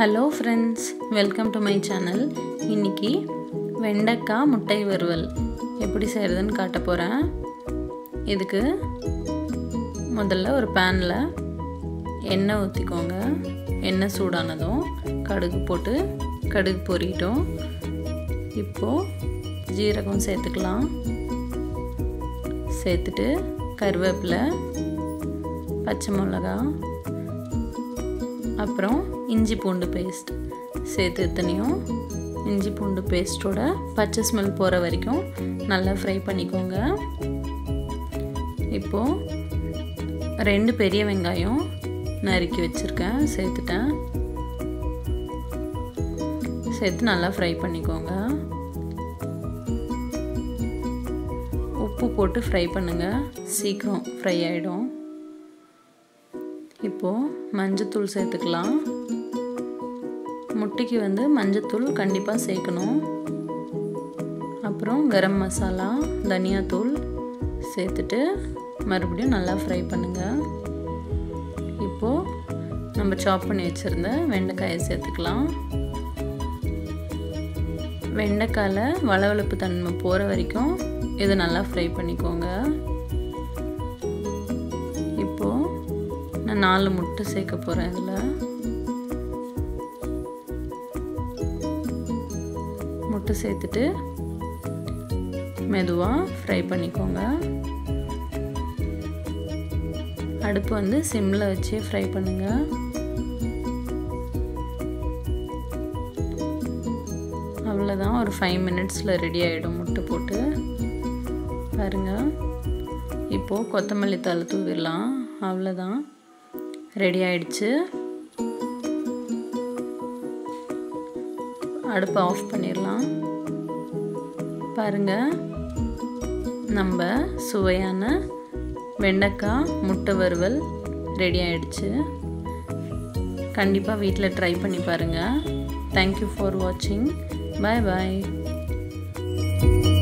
hello friends welcome to my channel இன்றைக்கி வெண்டைக்காய் முட்டை வறுவல் எப்படி செய்கிறதுன்னு காட்ட போகிறேன் இதுக்கு முதல்ல ஒரு பேனில் எண்ணெய் ஊற்றிக்கோங்க எண்ணெய் சூடானதும் கடுகு போட்டு கடுகு பொரியட்டும் இப்போது ஜீரகம் சேர்த்துக்கலாம் சேர்த்துட்டு கருவேப்பிலை பச்சை மிளகா அப்புறம் இஞ்சி பூண்டு பேஸ்ட் சேர்த்து எத்தனையும் இஞ்சி பூண்டு பேஸ்ட்டோட பச்சை ஸ்மெல் போகிற வரைக்கும் நல்லா ஃப்ரை பண்ணிக்கோங்க இப்போது ரெண்டு பெரிய வெங்காயம் நறுக்கி வச்சுருக்கேன் சேர்த்துட்டேன் சேர்த்து நல்லா ஃப்ரை பண்ணிக்கோங்க உப்பு போட்டு ஃப்ரை பண்ணுங்கள் சீக்கிரம் ஃப்ரை ஆகிடும் இப்போது மஞ்சத்தூள் சேர்த்துக்கலாம் முட்டைக்கு வந்து மஞ்சத்தூள் கண்டிப்பாக சேர்க்கணும் அப்புறம் கரம் மசாலா தனியாத்தூள் சேர்த்துட்டு மறுபடியும் நல்லா ஃப்ரை பண்ணுங்கள் இப்போது நம்ம சாப் பண்ணி வச்சுருந்த வெண்டைக்காயை சேர்த்துக்கலாம் வெண்டைக்காயில் வளவளப்பு தன்மை போகிற வரைக்கும் இதை நல்லா ஃப்ரை பண்ணிக்கோங்க இப்போது நான் நாலு முட்டை சேர்க்க போகிறேன் இதில் முட்டை சேர்த்துட்டு மெதுவாக ஃப்ரை பண்ணிக்கோங்க அடுப்பு வந்து சிம்மில் வச்சு ஃப்ரை பண்ணுங்கள் அவ்வளோதான் ஒரு ஃபைவ் மினிட்ஸில் ரெடி ஆகிடும் முட்டை போட்டு பாருங்கள் இப்போது கொத்தமல்லி தலை தூவிடலாம் அவ்வளோதான் ரெடி ஆயிடுச்சு அடுப்பை ஆஃப் பண்ணிடலாம் பாருங்கள் நம்ம சுவையான வெண்டைக்காய் முட்டை வறுவல் ரெடி ஆயிடுச்சு கண்டிப்பாக வீட்டில் ட்ரை பண்ணி பாருங்கள் தேங்க்யூ ஃபார் வாட்சிங் பாய் பாய்